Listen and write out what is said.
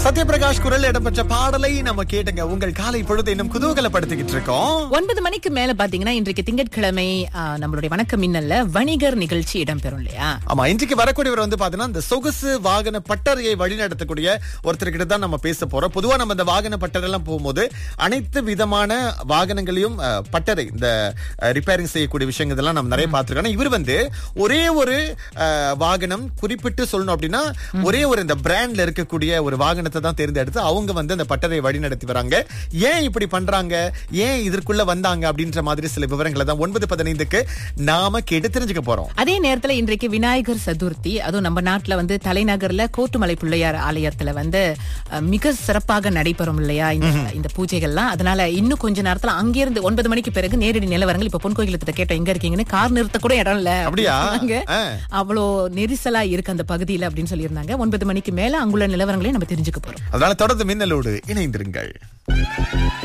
சத்யபிரகாஷ் குரல் இடம்பெற்ற பாடலை நம்ம கேட்டுங்க உங்கள் காலை பொழுது இன்னும் குதூகலப்படுத்திக்கிட்டு இருக்கோம் ஒன்பது மணிக்கு மேல பாத்தீங்கன்னா இன்றைக்கு திங்கட்கிழமை ஆ, நம்மளுடைய வணக்க மின்னல்ல வணிகர் நிகழ்ச்சி இடம்பெறும் இல்லையா ஆமா இன்றைக்கு வரக்கூடியவர் வந்து பாத்தீங்கன்னா இந்த சொகுசு வாகன பட்டறையை வழிநடத்தக்கூடிய ஒருத்தர்கிட்ட தான் நம்ம பேச போறோம் பொதுவா நம்ம இந்த வாகன பட்டறை எல்லாம் போகும்போது அனைத்து விதமான வாகனங்களையும் அஹ், பட்டறை இந்த ரிப்பேரிங் செய்யக்கூடிய விஷயங்கள் இதெல்லாம் நம்ம நிறைய பார்த்திருக்கோம் ஆனா இவர் வந்து ஒரே ஒரு அஹ், வாகனம் குறிப்பிட்டு சொல்லணும் அப்படின்னா ஒரே ஒரு இந்த பிராண்ட்ல இருக்கக்கூடிய ஒரு வாகனத்தை தான் தேர்ந்தெடுத்து அவங்க வந்து அந்த பட்டறையை வழி நடத்தி வராங்க ஏன் இப்படி பண்றாங்க ஏன் இதற்குள்ள வந்தாங்க அப்படின்ற மாதிரி சில விவரங்களை தான் ஒன்பது பதினைந்துக்கு நாம கேட்டு தெரிஞ்சுக்க போறோம் அதே நேரத்துல இன்றைக்கு விநாயகர் சதுர்த்தி அதுவும் நம்ம நாட்டுல வந்து தலைநகர்ல கோட்டுமலை பிள்ளையார் ஆலயத்துல வந்து அஹ், மிக சிறப்பாக நடைபெறும் இல்லையா இந்த இந்த பூஜைகள்லாம் அதனால இன்னும் கொஞ்ச நேரத்துல அங்கிருந்து ஒன்பது மணிக்கு பிறகு நேரடி நிலவரங்கள் இப்ப பொன் கோயிலத்துல கேட்டோம் எங்க இருக்கீங்கன்னு கார் நிறுத்த கூட இடம் இல்ல அப்படியா? சொன்னாங்க. ஆ. அவ்வளோ நெரிசலா இருக்கு அந்த பகுதியில அப்படின்னு சொல்லியிருந்தாங்க ஒன்பது மணிக்கு மேல அங்குள்ள நிலவரங்களையும் நம்ம தெரிஞ்சுக்க போறோம் அதனால தொடர்ந்து மின்னலோடு இணைந்திருங்கள்